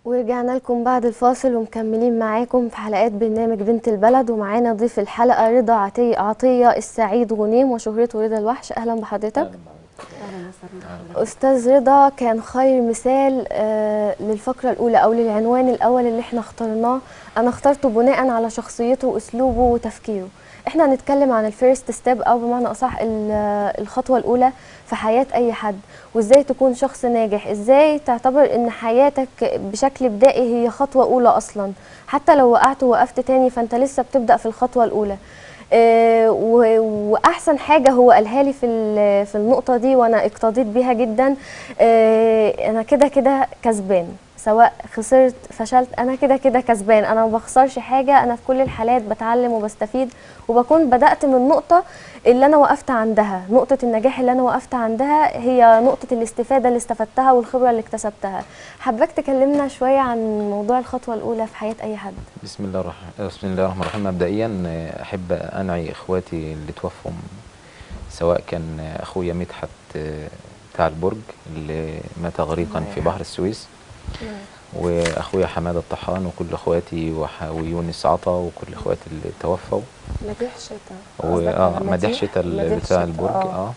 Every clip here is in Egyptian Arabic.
ورجعنا لكم بعد الفاصل ومكملين معاكم في حلقات برنامج بنت البلد ومعانا ضيف الحلقة رضا عطية عطية السعيد غنيم وشهرته رضا الوحش أهلا بحضرتك أستاذ رضا كان خير مثال آه للفقرة الأولى أو للعنوان الأول اللي احنا اخترناه أنا اخترته بناء على شخصيته وأسلوبه وتفكيره احنا هنتكلم عن الفيرست ستيب أو بمعنى أصح ال- الخطوة الأولى في حياة أي حد وإزاي تكون شخص ناجح إزاي تعتبر إن حياتك بشكل بدائي هي خطوة أولى أصلا حتى لو وقعت ووقفت تاني فأنت لسه بتبدأ في الخطوة الأولى آه، و- واحسن حاجه هو قالها لي في ال- في النقطه دي وانا اقتضيت بيها جدا آه، انا كده كده كسبان سواء خسرت فشلت انا كده كده كسبان انا ما بخسرش حاجه انا في كل الحالات بتعلم وبستفيد وبكون بدات من النقطه اللي انا وقفت عندها نقطه النجاح اللي انا وقفت عندها هي نقطه الاستفاده اللي استفدتها والخبره اللي اكتسبتها حابك تكلمنا شويه عن موضوع الخطوه الاولى في حياه اي حد بسم الله الرحمن بسم الله الرحمن الرحيم مبدئيا آه، احب انعي اخواتي اللي توفوا سواء كان آه، اخويا مدحت آه، بتاع البرج اللي مات غريقا في بحر السويس واخويا حماده الطحان وكل اخواتي وح- ويونس عطا وكل اخواتي اللي توفوا مديح شتاء واه مديح شتاء ال- مديح بتاع شتاء، البرج آه. اه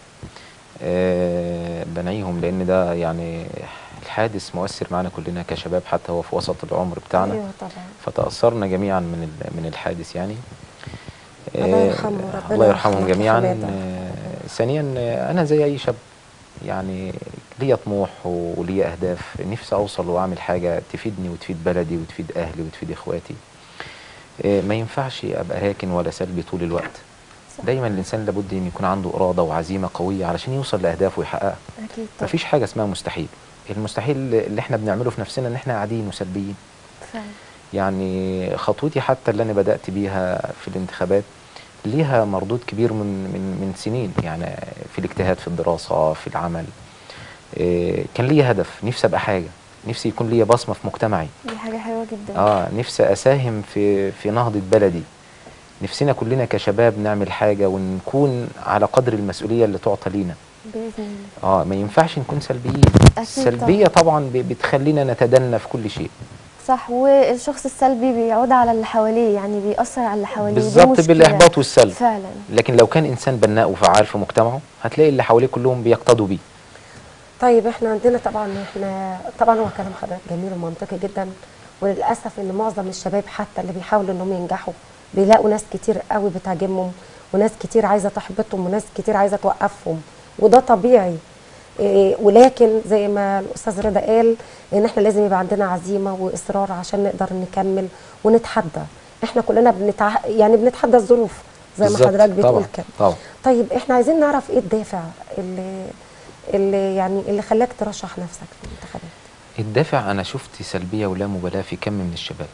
آه، بنعيهم لان ده يعني الحادث مؤثر معنا كلنا كشباب حتى هو في وسط العمر بتاعنا ايوه طبعا فتأثرنا جميعا من ال- من الحادث يعني الله آه، يرحمه، ربنا الله يرحمهم يرحمه جميعا حمادة. آه، ثانيا آه، انا زي اي شاب يعني ليا طموح وليا اهداف نفسي اوصل واعمل حاجه تفيدني وتفيد بلدي وتفيد اهلي وتفيد اخواتي آه، ما ينفعش ابقى راكن ولا سلبي طول الوقت صح. دايما الانسان لابد ان يكون عنده اراده وعزيمه قويه علشان يوصل لاهدافه ويحققها اكيد طبعا مفيش حاجه اسمها مستحيل المستحيل اللي احنا بنعمله في نفسنا ان احنا قاعدين وسلبيين فعلا يعني خطوتي حتى اللي انا بدات بيها في الانتخابات ليها مردود كبير من من من سنين يعني في الاجتهاد في الدراسه في العمل إيه، كان ليا هدف نفسي ابقى حاجه نفسي يكون ليا بصمه في مجتمعي دي حاجه حلوه جدا اه نفسي اساهم في في نهضه بلدي نفسنا كلنا كشباب نعمل حاجه ونكون على قدر المسؤوليه اللي تعطى لينا باذن الله اه ما ينفعش نكون سلبيين أكيد السلبيه طبعا ب- بتخلينا نتدنى في كل شيء صح والشخص السلبي بيعود على اللي حواليه يعني بيأثر على اللي حواليه دي بالظبط مشكلة. بالاحباط والسلب فعلا لكن لو كان انسان بناء وفعال في مجتمعه هتلاقي اللي حواليه كلهم بيقتدوا بيه طيب احنا عندنا طبعا احنا طبعا هو كلام حضرتك جميل ومنطقي جدا وللاسف ان معظم الشباب حتى اللي بيحاولوا انهم ينجحوا بيلاقوا ناس كتير قوي بتهاجمهم وناس كتير عايزه تحبطهم وناس كتير عايزه توقفهم وده طبيعي إيه ولكن زي ما الاستاذ رضا قال ان احنا لازم يبقى عندنا عزيمه واصرار عشان نقدر نكمل ونتحدى احنا كلنا بنتع... يعني بنتحدى الظروف زي ما بالظبط، حضرتك بتقول طبعا كده طبعا طيب احنا عايزين نعرف ايه الدافع اللي اللي يعني اللي خلاك ترشح نفسك في الانتخابات الدافع انا شفت سلبيه ولا مبالاه في كم من الشباب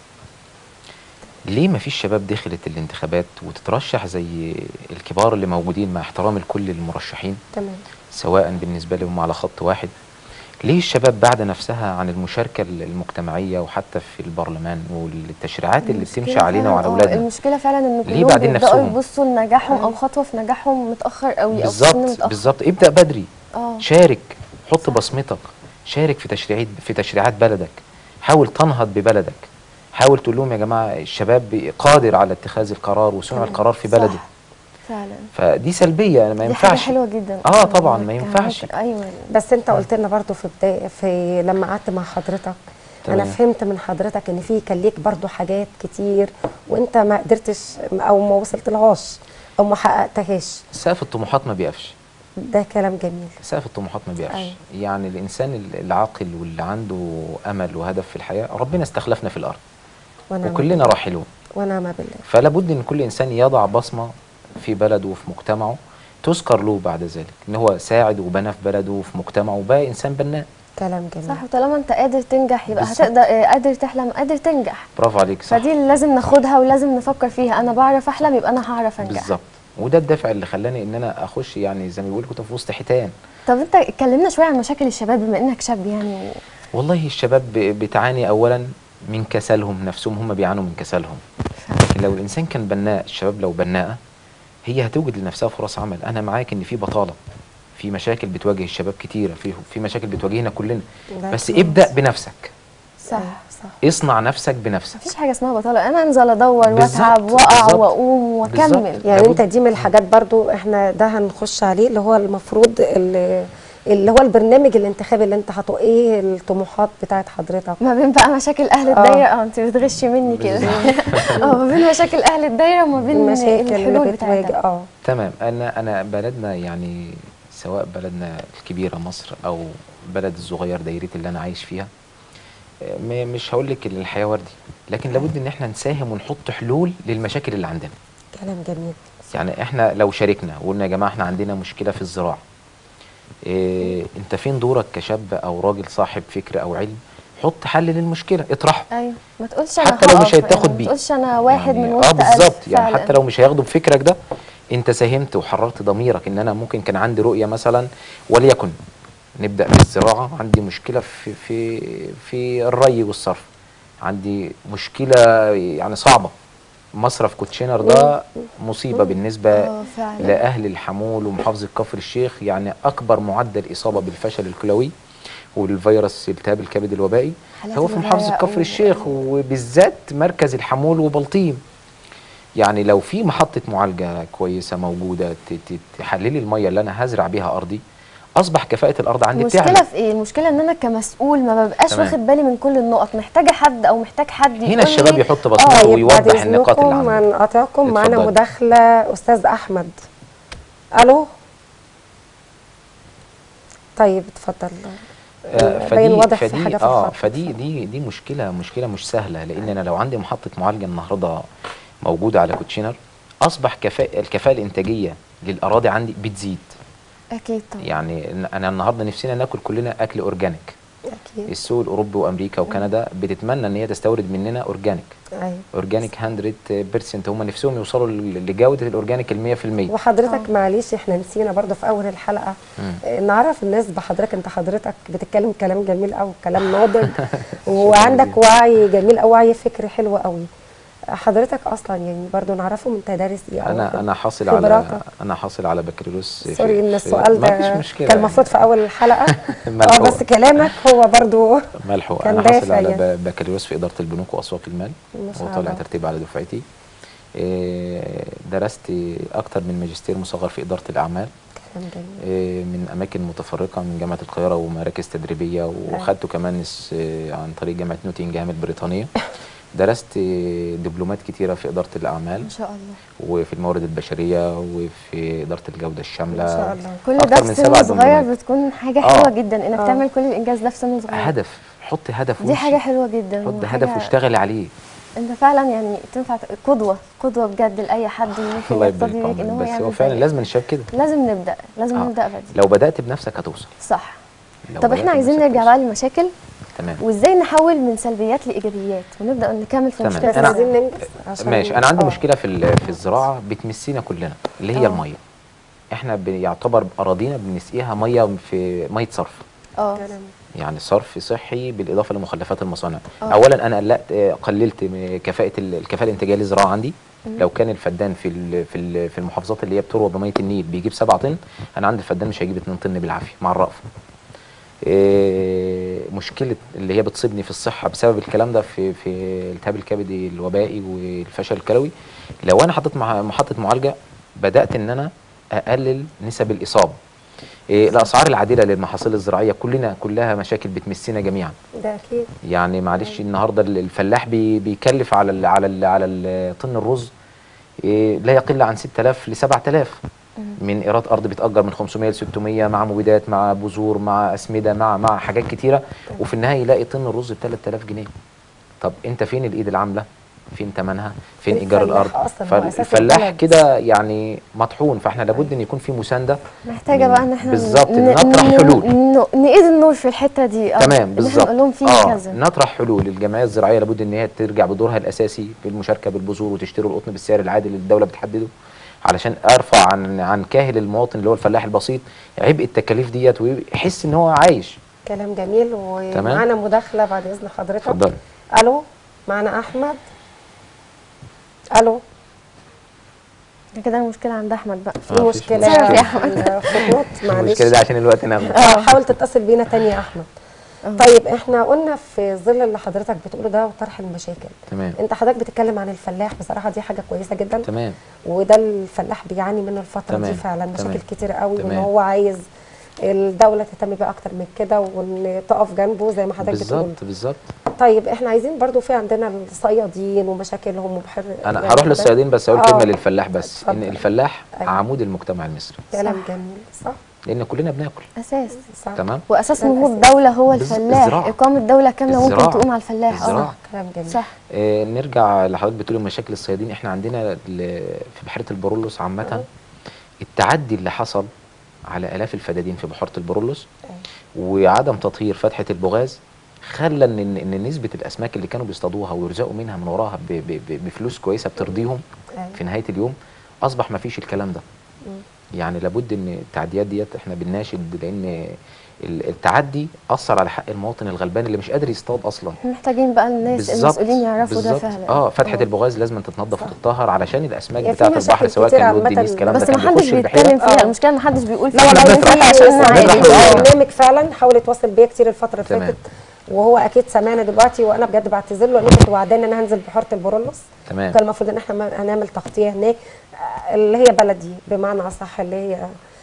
ليه ما فيش شباب دخلت الانتخابات وتترشح زي الكبار اللي موجودين مع احترام لكل المرشحين تمام سواء بالنسبه لهم على خط واحد ليه الشباب بعد نفسها عن المشاركه المجتمعيه وحتى في البرلمان والتشريعات اللي المشكلة بتمشي علينا فعلاً- وعلى آه، اولادنا المشكله فعلا ان ليه كلهم بعدين بيبداوا نفسهم؟ يبصوا لنجاحهم او خطوه في نجاحهم متاخر قوي او في سن بالظبط متاخر بالظبط ابدا بدري اه شارك حط صح. بصمتك شارك في تشريعات في تشريعات بلدك حاول تنهض ببلدك حاول تقول لهم يا جماعه الشباب قادر على اتخاذ القرار وصنع تمام. القرار في صح. بلده فعلا فدي سلبيه ما دي حاجه ينفعش حلوه جدا اه طبعا ما كان ينفعش ممكن- ايوه بس انت قلت لنا برضو في بدايه في لما قعدت مع حضرتك انا تمام. فهمت من حضرتك ان في كان ليك برضو حاجات كتير وانت ما قدرتش او ما وصلت لهاش او ما حققتهاش سقف الطموحات ما بيقفش ده كلام جميل سقف الطموحات ما بيقفش أيوة. يعني الانسان العاقل واللي عنده امل وهدف في الحياه ربنا استخلفنا في الارض ونعم وكلنا بالله. راحلون ونعم بالله فلا بد ان كل انسان يضع بصمه في بلده وفي مجتمعه تذكر له بعد ذلك ان هو ساعد وبنى في بلده وفي مجتمعه وبقى انسان بناء كلام جميل صح وطالما انت قادر تنجح يبقى بالظبط. هتقدر آه، قادر تحلم قادر تنجح برافو عليك صح فدي اللي لازم ناخدها ولازم نفكر فيها انا بعرف احلم يبقى انا هعرف انجح بالظبط وده الدافع اللي خلاني ان انا اخش يعني زي ما بيقولوا كنت في وسط حيتان طب انت اتكلمنا شويه عن مشاكل الشباب بما انك شاب يعني و... والله الشباب ب- بتعاني اولا من كسلهم نفسهم هم بيعانوا من كسلهم لكن لو الانسان كان بناء الشباب لو بناءه هي هتوجد لنفسها فرص عمل انا معاك ان في بطاله في مشاكل بتواجه الشباب كتيره في في مشاكل بتواجهنا كلنا ده بس أكيد. ابدا بنفسك صح صح اصنع نفسك بنفسك مفيش حاجه اسمها بطاله انا انزل ادور بالظبط، واتعب واقع بالظبط. واقوم واكمل بالظبط. يعني لابد. انت دي من الحاجات برضو احنا ده هنخش عليه اللي هو المفروض اللي, اللي هو البرنامج الانتخابي اللي انت حاطه ايه الطموحات بتاعت حضرتك ما بين بقى مشاكل اهل آه. الدايره اه انت بتغشي مني كده اه ما بين مشاكل اهل الدايره وما بين المشاكل الحلول اللي بتاعتها بتواجه اه تمام انا انا بلدنا يعني سواء بلدنا الكبيره مصر او بلد الصغير دايرتي اللي انا عايش فيها م- مش هقول لك ان الحياه وردي لكن لابد ان احنا نساهم ونحط حلول للمشاكل اللي عندنا كلام جميل يعني احنا لو شاركنا وقلنا يا جماعه احنا عندنا مشكله في الزراعه إيه انت فين دورك كشاب او راجل صاحب فكر او علم حط حل للمشكله اطرحه ايوه ما تقولش انا حتى لو مش هقف، هيتاخد يعني بيه ما تقولش انا واحد يعني من اه وسط ألف بالظبط يعني فعلاً. حتى لو مش هياخدوا بفكرك ده انت ساهمت وحررت ضميرك ان انا ممكن كان عندي رؤيه مثلا وليكن نبدا بالزراعه عندي مشكله في في في الري والصرف عندي مشكله يعني صعبه مصرف كوتشينر ده مصيبه بالنسبه اه فعلا لاهل الحمول ومحافظه كفر الشيخ يعني اكبر معدل اصابه بالفشل الكلوي والفيروس التهاب الكبد الوبائي حالات هو في الوباء محافظه كفر أو- الشيخ وبالذات مركز الحمول وبلطيم يعني لو في محطه معالجه كويسه موجوده ت- ت- تحللي الميه اللي انا هزرع بيها ارضي اصبح كفاءه الارض عندي المشكله بتعلى في ايه المشكله ان انا كمسؤول ما ببقاش تمام. واخد بالي من كل النقط محتاجه حد او محتاج حد يقول هنا الشباب لي يحط اه بصمته يبقى ويوضح بعد النقاط اللي اذنكم عنده هنقاطعكم معانا اتفضلي. مداخله استاذ احمد الو طيب اتفضل آه، باين واضح في فدي حاجه في اه الخط فدي دي دي مشكله مشكله مش سهله لان انا لو عندي محطه معالجه النهارده موجوده على كوتشينر اصبح كفاءه الكفاءه الانتاجيه للاراضي عندي بتزيد اكيد طبعا يعني إن- انا النهارده نفسنا ناكل كلنا اكل اورجانيك اكيد السوق الاوروبي وامريكا وكندا بتتمنى ان هي تستورد مننا اورجانيك ايوه اورجانيك 100% هم نفسهم يوصلوا ل- لجوده الاورجانيك ال 100% وحضرتك معلش احنا نسينا برضو في اول الحلقه مم. آه، نعرف الناس بحضرتك انت حضرتك بتتكلم كلام جميل قوي كلام ناضج وعندك وعي جميل او وعي فكري حلو قوي حضرتك اصلا يعني برضو نعرفه من تدارس ايه أو انا في انا حاصل على خبراتك. انا حاصل على بكالوريوس في- سوري ان في- السؤال ما ده فيش مشكله كان المفروض في اول الحلقه اه ملحوقة. بس كلامك هو برضو ملحوق كان انا حاصل دافع على يعني. ب- بكالوريوس في اداره البنوك واسواق المال ما شاء وطالع الله. ترتيب على دفعتي إيه، درست اكتر من ماجستير مصغر في اداره الاعمال كلام جميل إيه، من اماكن متفرقه من جامعه القاهره ومراكز تدريبيه وخدته كمان اس- إيه، عن طريق جامعه نوتنجهام البريطانيه درست إيه، دبلومات كتيره في اداره الاعمال ما شاء الله وفي الموارد البشريه وفي اداره الجوده الشامله ما شاء الله كل أكتر ده من في سن سبع صغير دبلومات. بتكون حاجه آه. حلوه جدا انك آه. تعمل كل الانجاز ده في سن صغير هدف حط هدف دي وامشي. حاجه حلوه جدا حط وحاجة- هدف واشتغل عليه انت فعلا يعني تنفع ت- قدوه قدوه بجد لاي حد ممكن الله يقتدي يبارك بيك ان فيك هو بس هو يعمل فعلا زيك. لازم الشباب كده لازم نبدا لازم آه. نبدا بدري لو بدات بنفسك هتوصل صح لو طب بدأت احنا عايزين بنفسك نرجع هتوصل. بقى للمشاكل تمام وازاي نحول من سلبيات لايجابيات ونبدا نكمل في تمام. المشكله بس أنا- عايزين ننجز عشان ماشي انا عندي آه. مشكله في ال- في الزراعه بتمسينا كلنا اللي هي آه. الميه احنا بيعتبر اراضينا بنسقيها ميه في ميه صرف اه كلام يعني صرف صحي بالاضافه لمخلفات المصانع آه. اولا انا قلقت آه، قللت من كفاءه ال- الكفاءه الانتاجيه للزراعه عندي لو كان الفدان في ال- في ال- في المحافظات اللي هي بتروى بميه النيل بيجيب 7 طن انا عندي الفدان مش هيجيب 2 طن بالعافيه مع الرأفه إيه، مشكله اللي هي بتصيبني في الصحه بسبب الكلام ده في في التهاب الكبدي الوبائي والفشل الكلوي لو انا حطيت مع محطه معالجه بدات ان انا اقلل نسب الاصابه إيه، الاسعار العادله للمحاصيل الزراعيه كلنا كلها مشاكل بتمسنا جميعا ده اكيد يعني معلش النهارده الفلاح بي بيكلف على ال على ال على ال طن الرز إيه، لا يقل عن 6000 ل 7000 من ايراد ارض بيتاجر من 500 ل 600 مع مبيدات مع بذور مع اسمده مع مع حاجات كتيره وفي النهايه يلاقي طن الرز ب 3000 جنيه طب انت فين الايد العامله فين ثمنها فين ايجار الفلاح الارض أصلاً هو أساس فالفلاح البلد. كده يعني مطحون فاحنا لابد ان يكون في مسانده محتاجه من- بقى ان احنا بالظبط ن- نطرح ن- حلول ن- نقيد النور في الحته دي اه تمام إن احنا بالظبط نقول لهم في اه كذا نطرح حلول الجمعيه الزراعيه لابد ان هي ترجع بدورها الاساسي في المشاركه بالبذور وتشتري القطن بالسعر العادل اللي الدوله بتحدده علشان ارفع عن عن كاهل المواطن اللي هو الفلاح البسيط عبء التكاليف ديت ويحس ان هو عايش كلام جميل ومعانا مداخله بعد اذن حضرتك اتفضل الو معانا احمد الو ده كده المشكله عند احمد بقى في آه، مفيش مشكله مشكلة. في الخطوط معلش المشكله دي عشان الوقت ناخده اه حاول تتصل بينا تاني يا احمد آه. طيب احنا قلنا في ظل اللي حضرتك بتقوله ده وطرح المشاكل تمام انت حضرتك بتتكلم عن الفلاح بصراحه دي حاجه كويسه جدا تمام وده الفلاح بيعاني منه الفتره تمام. دي فعلا مشاكل تمام. كتير قوي وان تمام. هو عايز الدوله تهتم بيه اكتر من كده وان تقف جنبه زي ما حضرتك بتقول بالظبط بالظبط طيب احنا عايزين برضو في عندنا الصيادين ومشاكلهم وبحر انا يعني هروح ده للصيادين بس اقول آه. كلمه للفلاح بس ان اتفضل. الفلاح أيوة. عمود المجتمع المصري كلام صح. جميل صح لان كلنا بناكل اساس صح تمام واساس ده نهوض الأساس. دوله هو بالز- الفلاح الزراعة. اقامه دوله كامله ممكن الزراعة. تقوم على الفلاح الزراعة. اه كلام جميل صح آه نرجع لحضرتك بتقولي مشاكل الصيادين احنا عندنا ال- في بحيره البرولوس عامه التعدي اللي حصل على الاف الفدادين في بحيره البرولوس وعدم تطهير فتحه البغاز خلى ان ان إن نسبه الاسماك اللي كانوا بيصطادوها ويرزقوا منها من وراها ب- ب- ب- بفلوس كويسه بترضيهم أيوة. في نهايه اليوم اصبح ما فيش الكلام ده يعني لابد ان التعديات ديت احنا بنناشد لان ال- التعدي اثر على حق المواطن الغلبان اللي مش قادر يصطاد اصلا احنا محتاجين بقى الناس المسؤولين يعرفوا ده بالظبط. فعلا اه فتحه آه. البغاز لازم تتنظف صح. وتتطهر علشان الاسماك يعني في بتاعه البحر مشاكل سواء كتير كان عامة لود دنيس الكلام بس ده كان ما حدش بيخش البحيره بيتكلم فيها آه. المشكله ان ما حدش بيقول لا فيها والله بنطرح. في عشان بنطرح. عادي آه. برنامج فعلا حاول يتواصل بيا كتير الفتره اللي تمام. فاتت وهو اكيد سمعنا دلوقتي وانا بجد بعتذر له انا كنت وعداني ان انا هنزل بحيره البرولوس تمام كان المفروض ان احنا ما- هنعمل تغطيه هناك آه، اللي هي بلدي بمعنى اصح اللي هي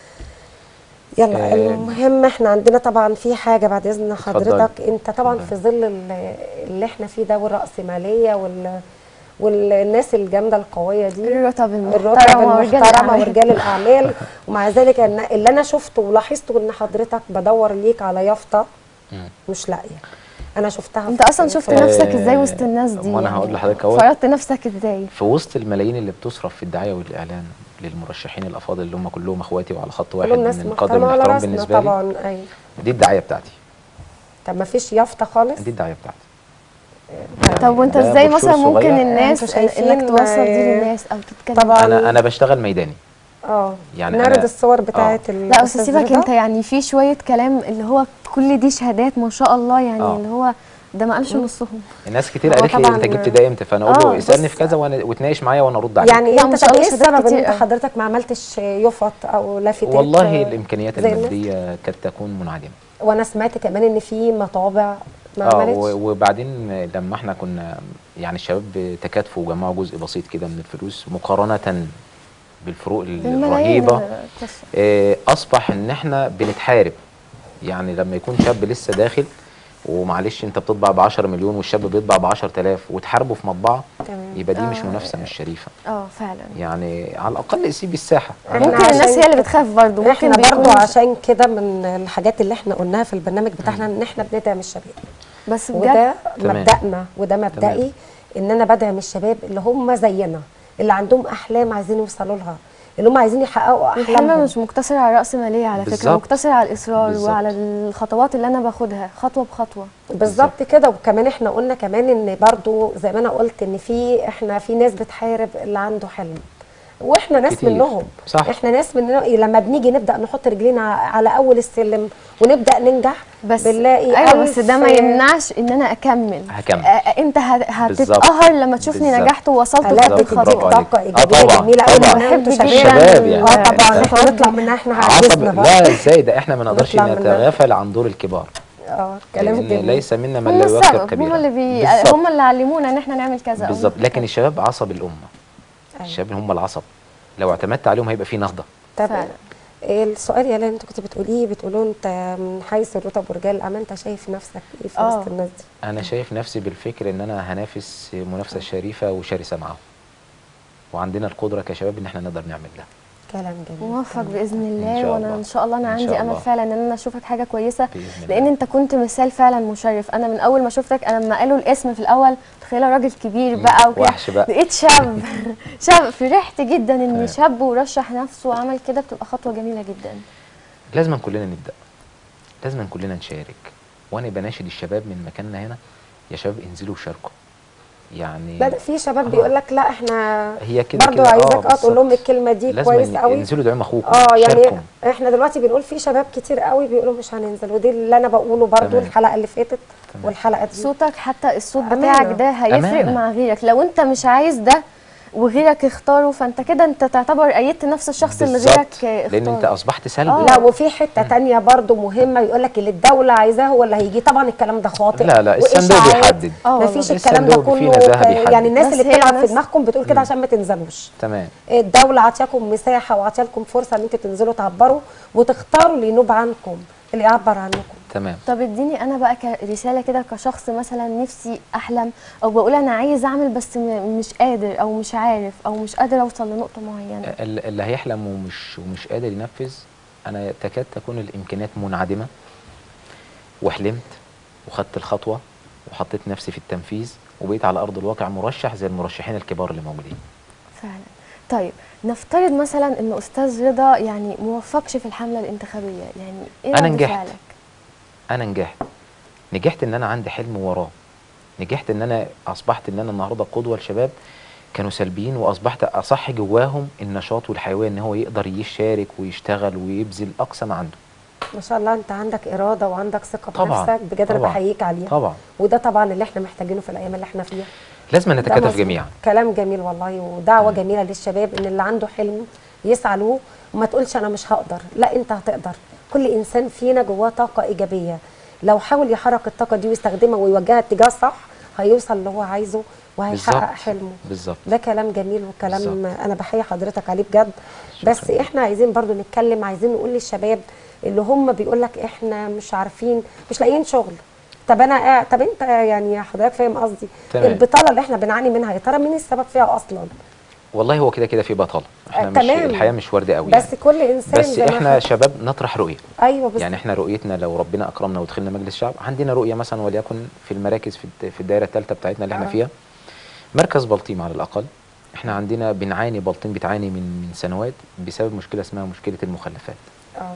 يلا آه. المهم احنا عندنا طبعا في حاجه بعد اذن اتفضلي. حضرتك انت طبعا اتفضلي. في ظل ال- اللي احنا فيه ده والراسماليه وال والناس الجامده القويه دي الرتب الرتب المحترمه ورجال المحترمه الأعمال. ورجال الاعمال ومع ذلك إن- اللي انا شفته ولاحظته ان حضرتك بدور ليك على يافطه مم. مش لاقيه انا شفتها انت اصلا شفت آه، نفسك ازاي وسط الناس دي وأنا هقول لحضرتك أهو. فرضت نفسك ازاي في وسط الملايين اللي بتصرف في الدعايه والاعلان للمرشحين الافاضل اللي هم كلهم اخواتي وعلى خط واحد كلهم ناس من القدر محترمه على المحترم راسنا بالنسبه لي طبعا ايوه دي الدعايه بتاعتي طب ما فيش يافطه خالص دي الدعايه بتاعتي طب وانت ده ازاي بروشور مثلا ممكن صغير. الناس انتوا شايفين انك توصل دي آه، للناس او تتكلم طبعا انا انا بشتغل ميداني اه يعني نعرض أنا- الصور بتاعت ال- لا بس الأستاذ سيبك رضا. انت يعني في شويه كلام اللي هو كل دي شهادات ما شاء الله يعني آه. اللي هو ده ما قالش نصهم الناس كتير هو قالت لي طبعاً- انت جبت ده امتى فانا اقول له آه، اسالني بص- في كذا وانا وتناقش معايا وانا ارد عليك يعني لا، ما انت شاء طب الله ايه شهادات السبب ان كتير انت قوي. حضرتك ما عملتش يفط او لافتات والله آه، الامكانيات زي الناس؟ الماديه قد تكون منعدمه وانا سمعت كمان ان في مطابع ما اه عملتش و- وبعدين لما احنا كنا يعني الشباب تكاتفوا وجمعوا جزء بسيط كده من الفلوس مقارنه بالفروق الملايين الرهيبه تفرق. آه، اصبح ان احنا بنتحارب يعني لما يكون شاب لسه داخل ومعلش انت بتطبع ب 10 مليون والشاب بيطبع ب 10000 وتحاربه في مطبعه تمام. يبقى دي مش آه. منافسه مش شريفه اه فعلا يعني على الاقل سيب الساحه إحنا ممكن عشان الناس هي اللي بتخاف برضو ممكن احنا بيكون برضو عشان كده من الحاجات اللي احنا قلناها في البرنامج بتاعنا ان احنا بندعم الشباب بس بجد وده تمام. مبدأنا وده مبدئي ان انا بدعم الشباب اللي هم زينا اللي عندهم احلام عايزين يوصلوا لها اللي هم عايزين يحققوا الحلم احلامهم مش مقتصر على راس ماليه على فكره بالظبط. مقتصر على الاصرار بالظبط. وعلى الخطوات اللي انا باخدها خطوه بخطوه بالظبط كده وكمان احنا قلنا كمان ان برضو زي ما انا قلت ان في احنا في ناس بتحارب اللي عنده حلم واحنا ناس كتير. منهم صح. احنا ناس مننا لما بنيجي نبدا نحط رجلينا على اول السلم ونبدا ننجح بس بنلاقي ايوه بس ألف- ده ما يمنعش ان انا اكمل هكمل. آه، آه، انت هت- بالظبط. هتتقهر لما تشوفني بالظبط. نجحت ووصلت لا وخدت بتديك برافو الخطوه عليك. طاقه آه ايجابيه طبعاً، جميله قوي طبعاً. ان انتوا بحب شباب الشباب يعني. اه طبعا ده- احنا نطلع منها احنا عصب عجزنا بقى لا ازاي ده احنا ما نقدرش نطلع منها. نتغافل عن دور الكبار اه كلام لان جميل ليس منا من هم لا يوكر السبب كبيرا هم اللي بي... بالظبط. هم اللي علمونا ان احنا نعمل كذا أو بالظبط نعمل لكن كذا. الشباب عصب الامه أيوة. الشباب هم العصب لو اعتمدت عليهم هيبقى في نهضه طب فعلا. السؤال يا ليلى انت كنت بتقوليه بتقولوا انت من حيث الرتب ورجال الاعمال انت شايف نفسك ايه في آه. وسط الناس دي انا شايف نفسي بالفكر ان انا هنافس منافسه شريفه وشرسه معاهم وعندنا القدره كشباب ان احنا نقدر نعمل ده كلام جميل موفق باذن الله إن شاء وانا الله. ان شاء الله انا إن عندي شاء امل الله. فعلا ان انا اشوفك حاجه كويسه بإذن الله. لان انت كنت مثال فعلا مشرف انا من اول ما شفتك انا لما قالوا الاسم في الاول تخيل راجل كبير مم. بقى وكده وحش بقى. بقيت شاب شاب فرحت جدا ان تمام. شاب ورشح نفسه وعمل كده بتبقى خطوه جميله جدا لازم كلنا نبدا لازم كلنا نشارك وانا بناشد الشباب من مكاننا هنا يا شباب انزلوا وشاركوا يعني لا ده في شباب آه. بيقول لك لا احنا هي كده برضو كده، آه، عايزاك اه تقول لهم بالظبط. الكلمه دي لازم كويس ين- قوي ينزلوا يدعموا اخوكم اه يعني شاركوا. احنا دلوقتي بنقول في شباب كتير قوي بيقولوا مش هننزل ودي اللي انا بقوله برضو تمام. الحلقه اللي فاتت تمام. والحلقه دي صوتك حتى الصوت أمانة. بتاعك ده هيفرق أمانة. مع غيرك لو انت مش عايز ده وغيرك اختاره فانت كده انت تعتبر ايدت نفس الشخص اللي غيرك بالظبط آه، لان انت اختاره اصبحت سلبي آه. لا وفي حته تانية برضو مهمه يقول لك اللي الدوله عايزاه هو اللي هيجي طبعا الكلام ده خاطئ لا، لا، الصندوق وإشاعات. بيحدد. آه والله. مفيش الكلام ده الصندوق فيه كله نزاهة آه، بيحدد. يعني الناس بس اللي هي بتلعب في ناس- دماغكم بتقول كده عشان ما تنزلوش تمام الدوله عطياكم مساحه وعطياكم فرصه ان انتوا تنزلوا تعبروا وتختاروا اللي ينوب عنكم اللي يعبر عنكم تمام طب اديني انا بقى كرساله كده كشخص مثلا نفسي احلم او بقول انا عايز اعمل بس م- مش قادر او مش عارف او مش قادر اوصل لنقطه معينه ال- اللي هيحلم ومش ومش قادر ينفذ انا تكاد تكون الامكانيات منعدمه وحلمت وخدت الخطوه وحطيت نفسي في التنفيذ وبقيت على ارض الواقع مرشح زي المرشحين الكبار اللي موجودين فعلا طيب نفترض مثلا ان استاذ رضا يعني موفقش في الحمله الانتخابيه يعني ايه أنا رد نجحت. فعلك انا نجحت نجحت ان انا عندي حلم وراه نجحت ان انا اصبحت ان انا النهارده قدوه لشباب كانوا سلبيين واصبحت اصح جواهم النشاط والحيويه ان هو يقدر يشارك ويشتغل ويبذل اقصى ما عنده ما شاء الله انت عندك اراده وعندك ثقه طبعاً، بنفسك بجد انا طبعاً، بحييك عليها طبعا وده طبعا اللي احنا محتاجينه في الايام اللي احنا فيها لازم ده نتكاتف مظبوط. جميعا كلام جميل والله ودعوه جميله للشباب ان اللي عنده حلم يسعى له وما تقولش انا مش هقدر لا انت هتقدر كل انسان فينا جواه طاقه ايجابيه لو حاول يحرك الطاقه دي ويستخدمها ويوجهها اتجاه صح هيوصل اللي هو عايزه وهيحقق بالظبط حلمه بالظبط ده كلام جميل وكلام بالظبط. انا بحيي حضرتك عليه بجد بس شكراً. احنا عايزين برضو نتكلم عايزين نقول للشباب اللي هم بيقول لك احنا مش عارفين مش لاقيين شغل طب انا قاعد- طب انت يعني حضرتك فاهم قصدي تمام. البطاله اللي احنا بنعاني منها يا ترى مين السبب فيها اصلا والله هو كده كده في بطل احنا آه، مش تمام. الحياه مش ورده قوي بس يعني. كل انسان بس زي ما احنا شباب نطرح رؤيه ايوه بس يعني احنا رؤيتنا لو ربنا اكرمنا ودخلنا مجلس الشعب عندنا رؤيه مثلا وليكن في المراكز في الد- في الدائره الثالثه بتاعتنا اللي احنا آه. فيها مركز بلطيم على الاقل احنا عندنا بنعاني بلطيم بتعاني من من سنوات بسبب مشكله اسمها مشكله المخلفات اه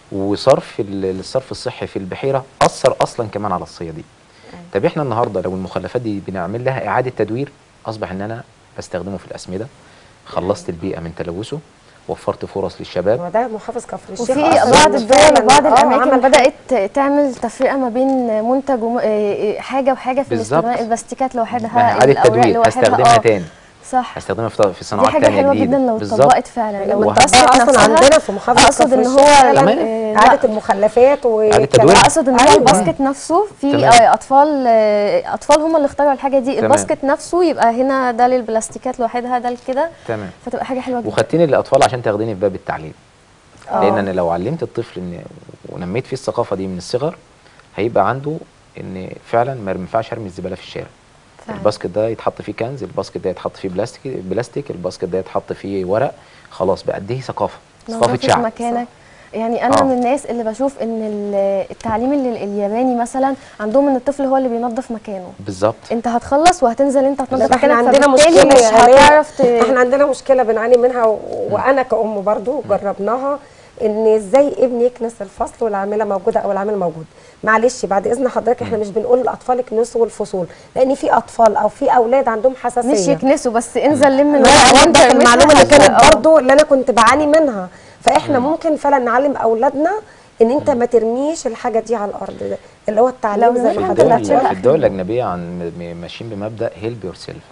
وصرف ال- الصرف الصحي في البحيره اثر اصلا كمان على الصيادين طب احنا النهارده لو المخلفات دي بنعمل لها اعاده تدوير اصبح ان انا بستخدمه في الاسمده خلصت البيئه من تلوثه وفرت فرص للشباب هو ده محافظ كفر الشيخ وفي أصلاً بعض الدول فعلاً، وبعض آه، الاماكن عمل بدات تعمل تفرقه ما بين منتج وم... آه، حاجه وحاجه في بالظبط. الاستخدام البلاستيكات لوحدها ما هي اعاده الأوراق تدوير لوحدها، هستخدمها آه، تاني صح هستخدمها في في دي صناعات حاجه تانية حلوه جديدة جدا لو بالظبط. اتطبقت فعلا لو وه- الباسكت اصلا نفسها عندنا في محافظه اقصد كفر ان الشيخ هو فعلاً تمام. آه، اعاده لا، المخلفات و إعادة تدوير. اقصد ان هو أيوة. الباسكت نفسه في تمام. آه، اطفال آه، اطفال هم اللي اخترعوا الحاجه دي تمام. الباسكت نفسه يبقى هنا ده للبلاستيكات لوحدها ده لكده تمام فتبقى حاجه حلوه جدا وخدتني الاطفال عشان تاخديني في باب التعليم آه. لان انا لو علمت الطفل ان ونميت فيه الثقافه دي من الصغر هيبقى عنده ان فعلا ما ينفعش ارمي الزباله في الشارع فعلا. الباسكت ده يتحط فيه كنز الباسكت ده يتحط فيه بلاستيك بلاستيك الباسكت ده يتحط فيه ورق خلاص بقى دي ثقافه ثقافه نظافة شعب مكانك يعني انا آه. من الناس اللي بشوف ان ال- التعليم اللي الياباني مثلا عندهم ان الطفل هو اللي بينظف مكانه بالظبط انت هتخلص وهتنزل انت لا، هتنظف احنا مكانك عندنا فبالتالي مشكله مش يا آلاء. هتعرف ت... احنا عندنا مشكله بنعاني منها و... وانا كأم برضو جربناها ان ازاي ابني يكنس الفصل والعامله موجوده او العامل موجود معلش بعد اذن حضرتك احنا مش بنقول للاطفال يكنسوا الفصول لان في اطفال او في اولاد عندهم حساسيه مش يكنسوا بس انزل لم ما الورق انا وانت عندك المعلومه اللي ارميها. كانت آه. برضو اللي انا كنت بعاني منها فاحنا ممكن فعلا نعلم اولادنا ان انت ما ترميش الحاجه دي على الارض ده اللي هو التعليم لو زي في ما زمان حضرتك الدول هتشيلها في الدول الاجنبيه عن م- ماشيين بمبدا هيلب يور سيلف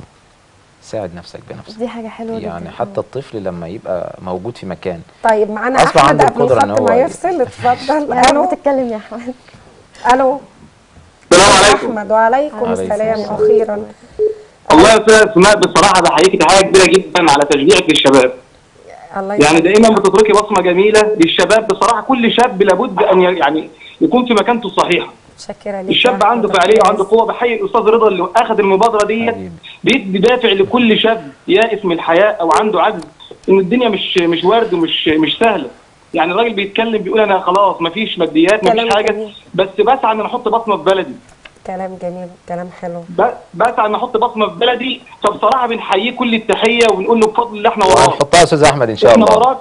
ساعد نفسك بنفسك دي حاجه حلوه جدا يعني حتى الطفل لما يبقى موجود في مكان طيب معانا أصبح احمد عنده قبل القدرة إن الخط هو ما ي- يفصل اتفضل يا رب الو تتكلم يا احمد الو السلام عليكم احمد وعليكم عليكم السلام السلام. اخيرا والله يا استاذ سماء بصراحه بحييك تحيه كبيره جدا على تشجيعك للشباب الله يعني يسلمك. دائما بتتركي بصمه جميله للشباب بصراحه كل شاب لابد ان ي- يعني يكون في مكانته الصحيحه متشكره ليك الشاب يا عنده أحمد. فعاليه وعنده قوه بحيي الاستاذ رضا اللي اخذ المبادره ديت حبيبي. بيدي دافع لكل شاب يائس من الحياه او عنده عجز ان الدنيا مش مش ورد ومش مش سهله يعني الراجل بيتكلم بيقول انا خلاص مفيش ماديات كلام مفيش حاجه جميل. بس بسعى ان احط بصمه في بلدي كلام جميل كلام حلو ب- بسعى ان احط بصمه في بلدي فبصراحه بنحييه كل التحيه ونقول له بفضل الله احنا وراك هنحطها يا استاذ احمد ان شاء احنا الله وراك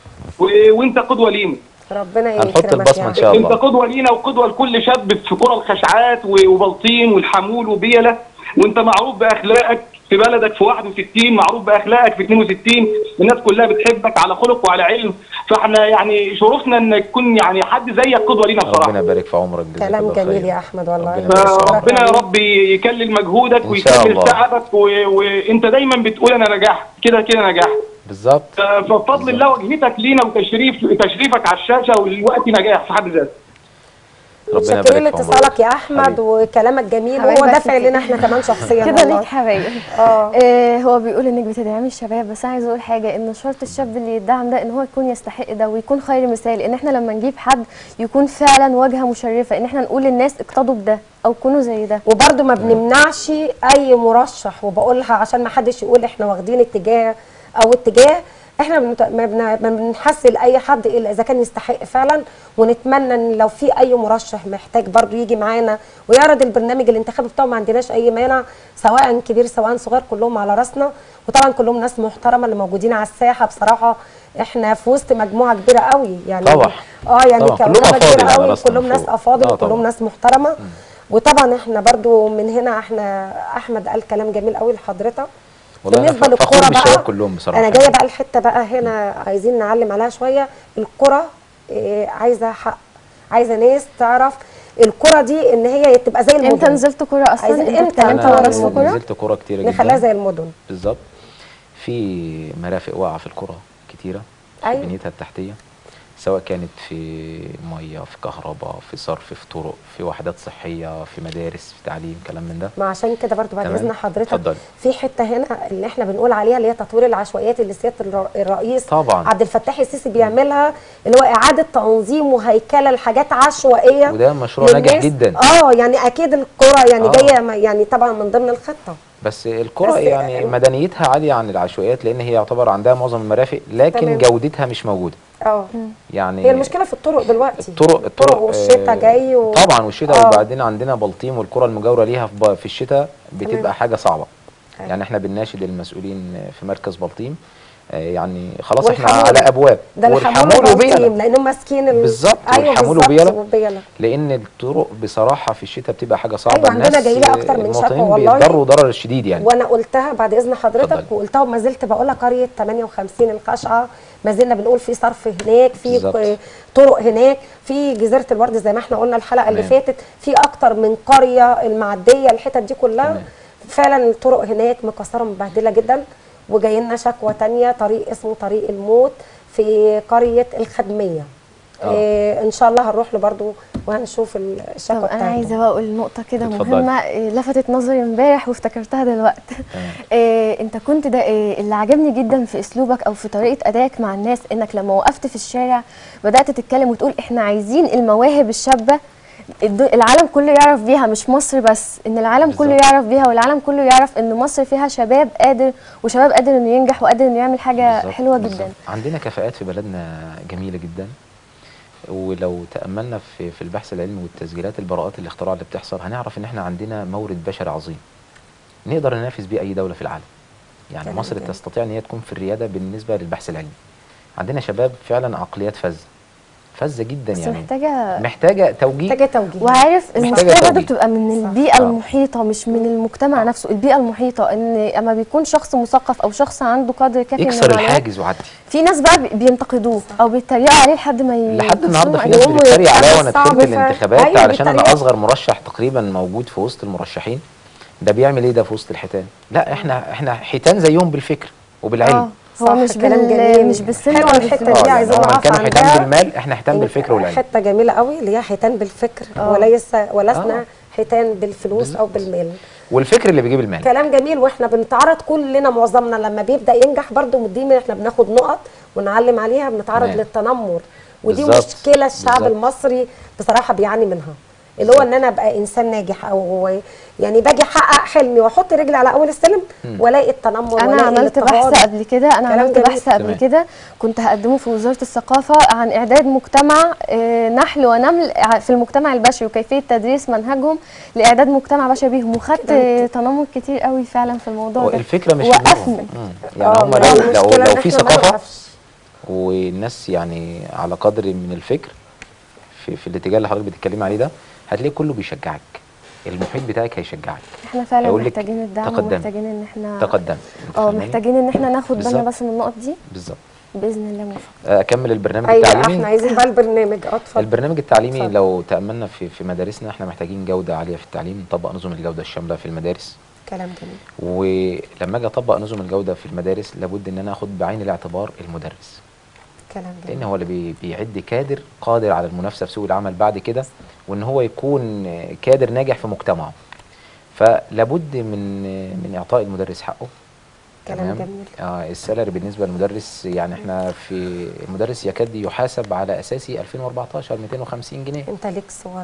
و- وانت قدوه لينا ربنا هنحط يكرمك البصمة يا إن شاء رب. الله. انت قدوه لينا وقدوه لكل شاب في قرى الخشعات و- وبلطيم والحمول وبيله وانت معروف باخلاقك في بلدك في 61 معروف باخلاقك في 62 الناس كلها بتحبك على خلق وعلى علم فاحنا يعني شرفنا ان تكون يعني حد زيك قدوه لينا بصراحه ربنا يبارك في عمرك جزاك كلام الله جميل خير. يا احمد والله ربنا يبارك في عمرك. ربنا يا رب يكلل مجهودك إن شاء ويكلل الله. تعبك و- وانت دايما بتقول انا نجحت كده كده نجحت بالظبط فبفضل الله وجهتك لينا وتشريف تشريفك على الشاشه والوقت نجاح في حد ذاته ربنا شاكرين يبارك في عمرك لاتصالك يا احمد حبيبي. وكلامك جميل حبايبك وهو دافع كتير. لنا احنا كمان شخصيا كده والله. ليك حبايب اه آه هو بيقول انك بتدعمي الشباب بس انا عايزه اقول حاجه ان شرط الشاب اللي يدعم ده ان هو يكون يستحق ده ويكون خير مثال ان احنا لما نجيب حد يكون فعلا واجهه مشرفه ان احنا نقول للناس اقتضوا بده او كونوا زي ده وبرده ما بنمنعش اي مرشح وبقولها عشان ما حدش يقول احنا واخدين اتجاه او اتجاه احنا بنت- ما بن- ما بنحسن اي حد الا اذا كان يستحق فعلا ونتمنى ان لو في اي مرشح محتاج برضو يجي معانا ويعرض البرنامج الانتخابي بتاعه ما عندناش اي مانع سواء كبير سواء صغير كلهم على راسنا وطبعا كلهم ناس محترمه اللي موجودين على الساحه بصراحه احنا في وسط مجموعه كبيره قوي يعني طبعا. اه يعني طبعا. كلهم كمجموعة أفاضل كبيره على قوي راسنا كلهم من ناس فوق. افاضل آه وكلهم طبعا. ناس محترمه وطبعا احنا برضو من هنا احنا احمد قال كلام جميل قوي لحضرتك والله أنا بالنسبه ف- فخور للكوره بالشباب بقى كلهم بصراحة انا جايه يعني. بقى الحته بقى هنا عايزين نعلم عليها شويه الكره إيه عايزه حق عايزه ناس تعرف الكره دي ان هي تبقى زي المدن امتى نزلت كوره اصلا عايزين انت امتى اتكلمت أنا ورا نزلت كوره نزلت كوره كتيره جدا نخليها زي المدن بالظبط في مرافق واقعه في الكره كتيره في أيوة. بنيتها التحتيه سواء كانت في ميه في كهرباء في صرف في طرق في وحدات صحيه في مدارس في تعليم كلام من ده ما عشان كده برضو بعد تمام. اذن حضرتك اتفضلي. في حته هنا اللي احنا بنقول عليها اللي هي تطوير العشوائيات اللي سياده الر- الرئيس طبعا. عبد الفتاح السيسي بيعملها اللي هو اعاده تنظيم وهيكله لحاجات عشوائيه وده مشروع ناجح للناس. جدا. اه يعني اكيد الكره يعني آه. جايه م- يعني طبعا من ضمن الخطه بس الكرة بس يعني مدنيتها عالية عن العشوائيات لأن هي يعتبر عندها معظم المرافق لكن تمام. جودتها مش موجودة اه يعني هي المشكله في الطرق دلوقتي الطرق الطرق والشتاء آه، جاي و... طبعا والشتاء آه. وبعدين عندنا بلطيم والقرى المجاوره ليها في ب- في الشتاء تمام. بتبقى حاجه صعبه أيوة. يعني احنا بنناشد المسؤولين في مركز بلطيم آه، يعني خلاص احنا والحمول. على ابواب ده الحمول وبيلا والتيم لانهم ماسكين ال... بالظبط، ايوه والحمول بالظبط وبيلا. وبيلا لان الطرق بصراحه في الشتاء بتبقى حاجه صعبه أيوة، عندنا الناس جاي لي أكتر من المواطنين شكوى والله. بيتضروا ضرر شديد يعني وانا قلتها بعد اذن حضرتك اتفضلي. وقلتها وما زلت بقولها قريه 58 القشعه ما زلنا بنقول في صرف هناك في بالظبط. ك- طرق هناك في جزيره الورد زي ما احنا قلنا الحلقه اللي تمام. فاتت في اكتر من قريه المعديه الحتت دي كلها تمام. فعلا الطرق هناك مكسره مبهدله جدا وجاي لنا شكوى تانية طريق اسمه طريق الموت في قريه الخدميه آه. إيه ان شاء الله هنروح له برضو وهنشوف الشكوى طب انا بتاعته عايزه بقى اقول نقطه كده اتفضلي. مهمه إيه، لفتت نظري امبارح وافتكرتها دلوقتي تمام. إيه انت كنت ده إيه اللي عجبني جدا في اسلوبك او في طريقه ادائك مع الناس انك لما وقفت في الشارع بدات تتكلم وتقول احنا عايزين المواهب الشابه الد- العالم كله يعرف بيها مش مصر بس ان العالم كله بالظبط. يعرف بيها والعالم كله يعرف ان مصر فيها شباب قادر وشباب قادر انه ينجح وقادر انه يعمل حاجه بالظبط، حلوه بالظبط. جدا عندنا كفاءات في بلدنا جميله جدا ولو تاملنا في في البحث العلمي والتسجيلات البراءات الاختراع اللي بتحصل هنعرف ان احنا عندنا مورد بشري عظيم نقدر ننافس بيه اي دوله في العالم يعني كلام مصر جميل. تستطيع ان هي تكون في الرياده بالنسبه للبحث العلمي عندنا شباب فعلا عقليات فذه فذه جدا بس يعني محتاجه محتاجه توجيه محتاجه توجيه وعارف محتاجة المشكله برضه توجيه. بتبقى من صح. البيئه آه. المحيطه مش من المجتمع نفسه البيئه المحيطه ان اما بيكون شخص مثقف او شخص عنده قدر كافي من يكسر المعلومات الحاجز وعدي في ناس بقى بي- بينتقدوه او بيتريقوا عليه لحد ما ي- لحد النهارده في يخشوا ناس عليه. بتتريق عليا وانا صعب دخلت فعلا. الانتخابات أيوة علشان انا بيتريقوا. اصغر مرشح تقريبا موجود في وسط المرشحين ده بيعمل ايه ده في وسط الحيتان لا احنا احنا حيتان زيهم بالفكر وبالعلم اه صح، هو مش كلام بال جميل. مش بالسن حلوة ولا الحتة بالفلوس. دي اه عايزين يعني هو نقف كانوا حيتان عندها. بالمال احنا حيتان بالفكر والعلم حته جميله قوي اللي هي حيتان بالفكر آه. وليس ولسنا آه. حيتان بالفلوس بالظبط. او بالمال والفكر اللي بيجيب المال كلام جميل واحنا بنتعرض كلنا معظمنا لما بيبدا ينجح برضو دي احنا بناخد نقط ونعلم عليها بنتعرض تمام. للتنمر ودي بالظبط. مشكله الشعب بالظبط. المصري بصراحه بيعاني منها اللي هو ان انا ابقى انسان ناجح او يعني باجي احقق حلمي واحط رجلي على اول السلم والاقي التنمر انا والاقي عملت الاضطهاد. بحث قبل كده انا كلام عملت جميل. بحث قبل تمام. كده كنت هقدمه في وزاره الثقافه عن اعداد مجتمع آه، نحل ونمل ع- في المجتمع البشري وكيفيه تدريس منهجهم لاعداد مجتمع بشري بيهم وخدت آه، تنمر كتير قوي فعلا في الموضوع هو ده الفكره مش في وقفني دماغهم. مم. يعني آه، هم ما لو هي لو المشكلة إن لو في إحنا ما ثقافه نوقفش. والناس يعني على قدر من الفكر في, في الاتجاه اللي حضرتك بتتكلمي عليه ده هتلاقي كله بيشجعك المحيط بتاعك هيشجعك احنا فعلا هيقول لك محتاجين الدعم تقدمي. ومحتاجين ان احنا تقدم اه محتاجين ان احنا ناخد بالنا بالظبط. بس من النقط دي بالظبط باذن الله موافقه اكمل البرنامج ايوه التعليمي احنا عايزين بقى البرنامج اه اتفضل البرنامج التعليمي اتفضل. لو تأملنا في في مدارسنا احنا محتاجين جودة عالية في التعليم نطبق نظم الجودة الشاملة في المدارس كلام جميل ولما اجي اطبق نظم الجودة في المدارس لابد ان انا اخد بعين الاعتبار المدرس كلام لان جميل هو اللي بي- بيعد كادر قادر على المنافسة في سوق العمل بعد كده وان هو يكون كادر ناجح في مجتمعه فلابد من من اعطاء المدرس حقه كلام تمام؟ جميل اه السالري بالنسبه للمدرس يعني احنا في المدرس يكاد يحاسب على اساسي 2014 250 جنيه انت ليك صور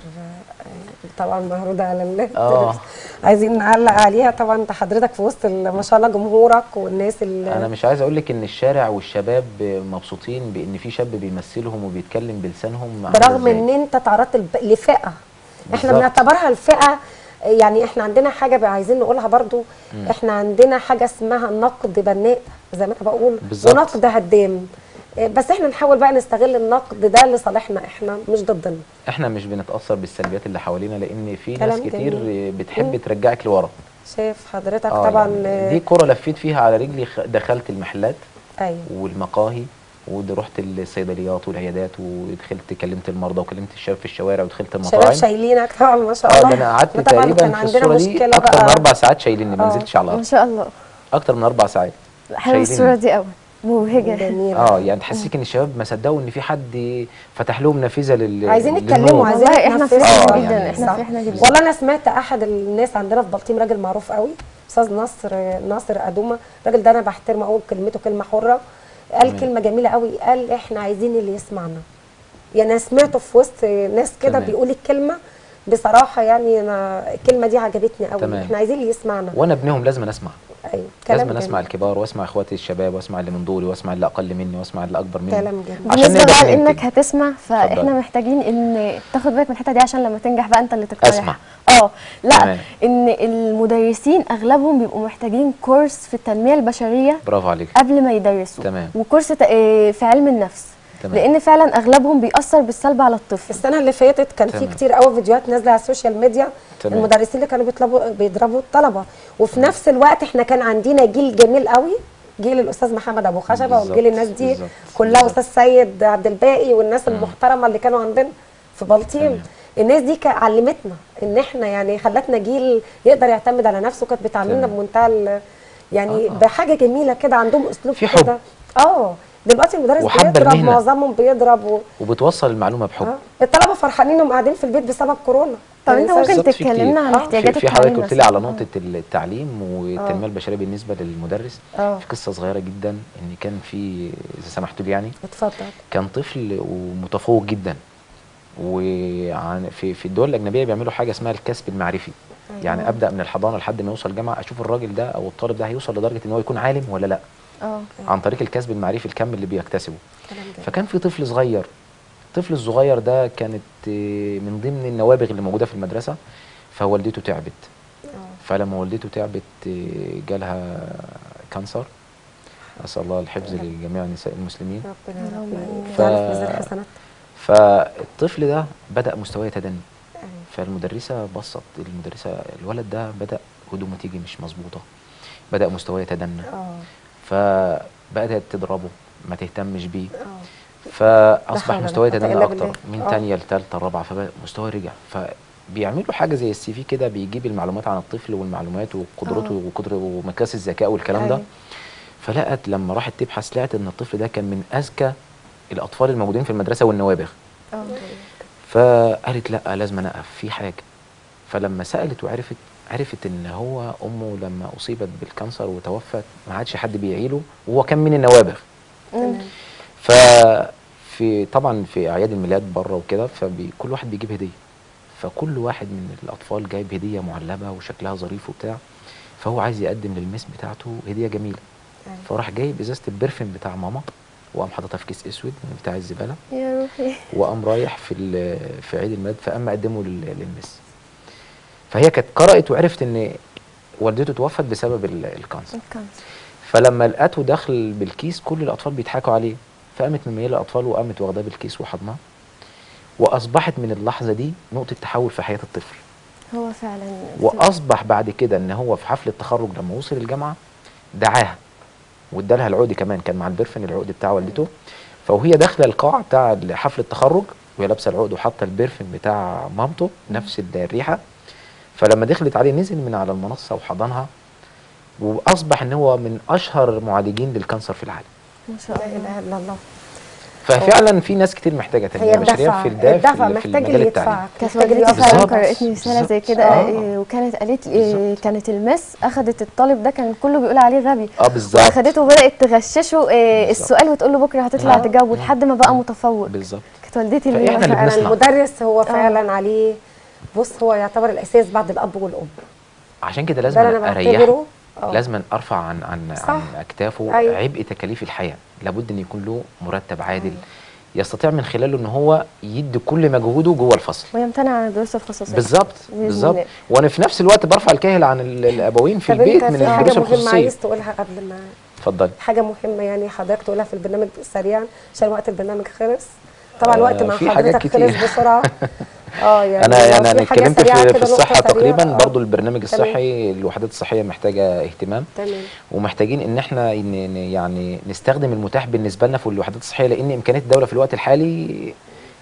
آه، طبعا معروضه على النت آه. عايزين نعلق عليها طبعا انت حضرتك في وسط ال- ما شاء الله جمهورك والناس اللي انا مش عايز اقول لك ان الشارع والشباب مبسوطين بان في شاب بيمثلهم وبيتكلم بلسانهم عامل برغم إزاي. ان انت تعرضت الب- لفئه احنا بالظبط. بنعتبرها الفئه يعني احنا عندنا حاجه بقى عايزين نقولها برضو احنا عندنا حاجه اسمها نقد بناء زي ما انا بقول بالظبط. ونقد هدام إيه، بس احنا نحاول بقى نستغل النقد ده لصالحنا احنا مش ضدنا احنا مش بنتاثر بالسلبيات اللي حوالينا لان في كلام ناس كتير جميل. بتحب مم. ترجعك لورا شايف حضرتك آه، طبعا يعني آه، دي كرة لفيت فيها على رجلي خ- دخلت المحلات ايوه والمقاهي ورحت الصيدليات والعيادات ودخلت كلمت المرضى وكلمت الشباب في الشوارع ودخلت شباب المطاعم شايلينك طبعا ما شاء اه الله ده انا قعدت طبعا كان تقريبا في عندنا الصوره دي مشكله اكتر من بقى اربع ساعات شايليني ما آه. نزلتش على ما الارض شاء الله اكتر من اربع ساعات حلوه شايليني. الصوره دي قوي مبهجه جميل اه يعني تحسسك ان الشباب ما صدقوا ان في حد فتح لهم نافذه لل عايزين للنور. نتكلموا عايزين والله احنا نتنفسوا. فرحنا آه، جدا يعني احنا صح. فرحنا جدا والله انا سمعت احد الناس عندنا في بلطيم راجل معروف قوي استاذ نصر ناصر ادومه الراجل ده انا بحترمه قوي كلمته كلمه حره قال تمام. كلمه جميله قوي قال احنا عايزين اللي يسمعنا يعني انا سمعته في وسط ناس كده تمام. بيقول الكلمه بصراحه يعني انا الكلمه دي عجبتني قوي تمام. احنا عايزين اللي يسمعنا وانا ابنهم لازم اسمع ايوه كلام لازم جميل. اسمع الكبار واسمع اخواتي الشباب واسمع اللي من دوري واسمع اللي اقل مني واسمع اللي اكبر مني كلام جميل عشان بالنسبه نقدر بقى لانك ننتج. هتسمع فاحنا اتفضل. محتاجين ان تاخد بالك من الحته دي عشان لما تنجح بقى انت اللي تقترح أسمع. اه لا تمام. ان المدرسين اغلبهم بيبقوا محتاجين كورس في التنميه البشريه برافو عليك قبل ما يدرسوا تمام. وكورس ت- آه، في علم النفس تمام. لان فعلا اغلبهم بيأثر بالسلب على الطفل السنه اللي فاتت كان في تمام. كتير قوي فيديوهات نازله على السوشيال ميديا تمام. المدرسين اللي كانوا بيطلبوا بيضربوا الطلبه وفي نفس الوقت احنا كان عندنا جيل جميل قوي جيل الاستاذ محمد ابو خشبه بالظبط، وجيل الناس دي بالظبط، كلها بالظبط. استاذ سيد عبد الباقي والناس المحترمه اللي كانوا عندنا في بلطيم تمام. الناس دي كا- علمتنا ان احنا يعني خلتنا جيل يقدر يعتمد على نفسه كانت بتعاملنا تمام. بمنتهى ال- يعني آه. بحاجه جميله كده عندهم اسلوب في حب. كده اه دلوقتي المدرس وحب بيضرب المهنة. معظمهم بيضرب و... وبتوصل المعلومه بحب آه. الطلبه فرحانين انهم قاعدين في البيت بسبب كورونا طب انت يعني ممكن بالظبط في تتكلمنا كتير. عن آه. احتياجات في في حضرتك التعليم قلت لي على نفسها. نقطه التعليم والتنميه البشريه بالنسبه للمدرس اه في قصه صغيره جدا ان كان في اذا سمحتوا لي يعني اتفضل كان طفل ومتفوق جدا وعن في في الدول الاجنبيه بيعملوا حاجه اسمها الكسب المعرفي يعني ابدا من الحضانه لحد ما يوصل الجامعه اشوف الراجل ده او الطالب ده هيوصل لدرجه ان هو يكون عالم ولا لا اه عن طريق الكسب المعرفي الكم اللي بيكتسبه كلام جميل. فكان في طفل صغير الطفل الصغير ده كانت آه، من ضمن النوابغ اللي موجوده في المدرسه فوالدته تعبت آه. فلما والدته تعبت آه، جالها كانسر اسال الله الحفظ لجميع نساء المسلمين ربنا اللهم ربنا آمين. يجعلك ف- ميزان حسنات فالطفل ده بدا مستواه يتدني أيوة. فالمدرسه بصت المدرسه الولد ده بدا هدومه تيجي مش مظبوطه بدا مستواه يتدنى اه فبدات تضربه ما تهتمش بيه اه لا فاصبح حول ولا مستواه قوة يتدنى إلا اكتر بالله. من آه. تانية لتالتة رابعة فمستواه رجع فبيعملوا حاجه زي السي في كده بيجيب المعلومات عن الطفل والمعلومات وقدرته آه. وقدر ومقياس الذكاء والكلام ده أيوة. فلقت لما راحت تبحث لقت ان الطفل ده كان من اذكى الاطفال الموجودين في المدرسه والنوابغ اه فقالت لا لازم أنا اقف في حاجه فلما سالت وعرفت عرفت ان هو امه لما اصيبت بالكانسر وتوفت ما عادش حد بيعيله وهو كان من النوابغ مم. ففي طبعا في اعياد الميلاد بره وكده فكل واحد بيجيب هديه فكل واحد من الاطفال جايب هديه معلبه وشكلها ظريف وبتاع فهو عايز يقدم للمس بتاعته هديه جميله أيوة. فراح جايب ازازه البرفيوم بتاع ماما وقام حاططها في كيس اسود بتاع الزباله يا روحي وقام رايح في ال- في عيد الميلاد فقام مقدمه لل- للمس فهي كانت قرأت وعرفت ان والدته توفت بسبب ال- الكانسر الكانسر فلما لقته داخل بالكيس كل الاطفال بيضحكوا عليه فقامت مميله الاطفال وقامت واخداه بالكيس وحضناه واصبحت من اللحظه دي نقطه تحول في حياه الطفل هو فعلا واصبح بعد كده ان هو في حفل التخرج لما وصل الجامعه دعاها وادالها العقد كمان كان مع البرفن العقد بتاع والدته فوهي داخله القاعه بتاع حفل التخرج وهي لابسه العقد وحاطه البرفن بتاع مامته نفس الريحه فلما دخلت عليه نزل من على المنصه وحضنها واصبح ان هو من اشهر معالجين للكانسر في العالم ما شاء لا الله اله الا الله ففعلا في ناس كتير محتاجه هي تنميه بشريه الدفع في الدا الدفع في, في محتاج المجال اللي التعليمي يدفعك كانت محتاج اللي والدتي يقف فعلا بالظبط. قرأتني رسالة زي بالظبط. كده آه. إيه، وكانت قالت لي بالظبط. كانت المس أخدت الطالب ده كان كله بيقول عليه غبي اه بالظبط واخدته وبدأت تغششه إيه، بالظبط. السؤال وتقول له بكرة هتطلع آه. تجاوبه لحد ما بقى متفوق بالظبط كانت والدتي اللي فإحنا اللي مثلا بنسمع. المدرس هو فعلا عليه بص هو يعتبر الاساس بعد الاب والام عشان كده ده لازم اللي انا اريحه بعتبره آه. لازم ارفع عن عن صح. عن اكتافه أيوة. عبء تكاليف الحياه لابد ان يكون له مرتب عادل يستطيع من خلاله ان هو يدي كل مجهوده جوه الفصل ويمتنع عن الدروس الخصوصية بالظبط بإذن بالظبط الله. وانا في نفس الوقت برفع الكاهل عن ال- الابوين في طب البيت انت من في حاجه الدروس مهمه الخصوصيه عايز تقولها قبل ما اتفضلي حاجه مهمه يعني حضرتك تقولها في البرنامج سريعا عشان وقت البرنامج خلص طبعا آه، الوقت مع في حاجات حضرتك كتير. خلص بسرعه اه يعني انا لو يعني في انا حاجة اتكلمت سريعة في, كده، في نقطة الصحه سريعة. تقريبا آه. برضو البرنامج تمام. الصحي الوحدات الصحيه محتاجه اهتمام تمام ومحتاجين ان احنا ن- ن- يعني نستخدم المتاح بالنسبه لنا في الوحدات الصحيه لان امكانيات الدوله في الوقت الحالي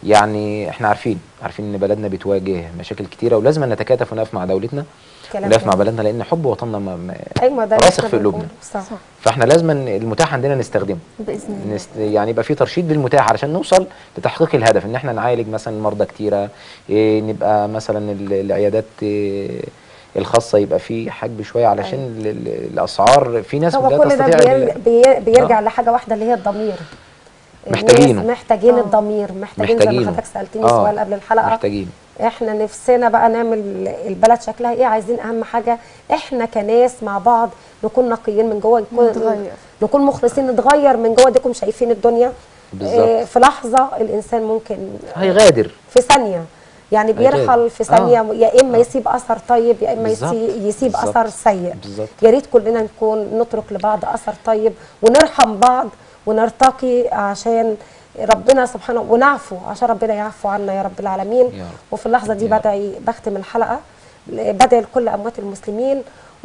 يعني احنا عارفين عارفين ان بلدنا بتواجه مشاكل كتيره ولازم نتكاتف ونقف مع دولتنا كلام ونقف مع جميل. بلدنا لان حب وطننا ما- ما- ايوه ده اللي راسخ احنا في قلوبنا. بنقوله. صح صح فاحنا لازم المتاح عندنا نستخدمه بإذن الله نست... يعني يبقى في ترشيد للمتاح علشان نوصل لتحقيق الهدف ان احنا نعالج مثلا مرضى كتيره إيه نبقى مثلا ال- العيادات إيه الخاصه يبقى في حجب شويه علشان ال- ال- الاسعار في ناس هو لا كل ده تستطيع بير- ال- بي- بيرجع آه. لحاجه واحده اللي هي الضمير محتاجينه. الناس محتاجين آه. الضمير محتاجين زي ما محتاجينه. حضرتك سالتني آه. سؤال قبل الحلقه محتاجين احنا نفسنا بقى نعمل البلد شكلها ايه عايزين اهم حاجه احنا كناس مع بعض نكون نقيين من جوه نكون نتغير. نكون مخلصين نتغير من جوه ديكم شايفين الدنيا بالظبط. آه، في لحظه الانسان ممكن هيغادر في ثانيه يعني بيرحل في آه. ثانيه يا اما يسيب اثر طيب يا اما بالظبط. يسي- يسيب بالظبط. اثر سيء بالظبط. يا ريت كلنا نكون نترك لبعض اثر طيب ونرحم بعض ونرتقي عشان ربنا سبحانه ونعفو عشان ربنا يعفو عنا يا رب العالمين يا رب. وفي اللحظه دي يا رب. بدعي بختم الحلقه بدعي لكل اموات المسلمين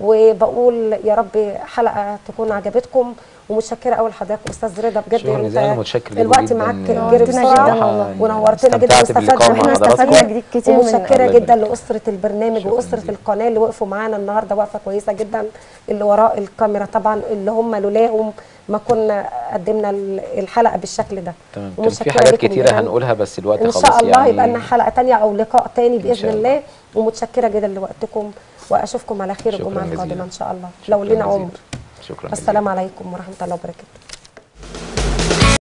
وبقول يا رب حلقه تكون عجبتكم ومتشكره قوي لحضرتك استاذ رضا بجد شكراً انت جزيلاً، أنا متشكر ليكوا الوقت جداً. معاك نورتنا جري جداً بسرعه والله. ونورتنا جدا استمتعت باللقاء واستفدنا مع احنا حضراتكم. استفدنا كتير من ومتشكره الله جدا يبارك. لاسره البرنامج شكراً واسره جزيلاً. القناه اللي وقفوا معانا النهارده وقفه كويسه جدا اللي وراء الكاميرا طبعا اللي هم لولاهم ما كنا قدمنا ال- الحلقه بالشكل ده تمام كان في ومتشكرة حاجات ليكم كتيره جداً. هنقولها بس الوقت ان خلاص شاء الله يعني يبقى لنا حلقه تانية او لقاء تاني باذن شاء الله. الله. ومتشكره جدا لوقتكم واشوفكم على خير شكراً الجمعه جزيلاً. القادمه ان شاء الله شكراً لو لنا جزيلاً. عمر شكرا السلام عليكم ورحمه الله وبركاته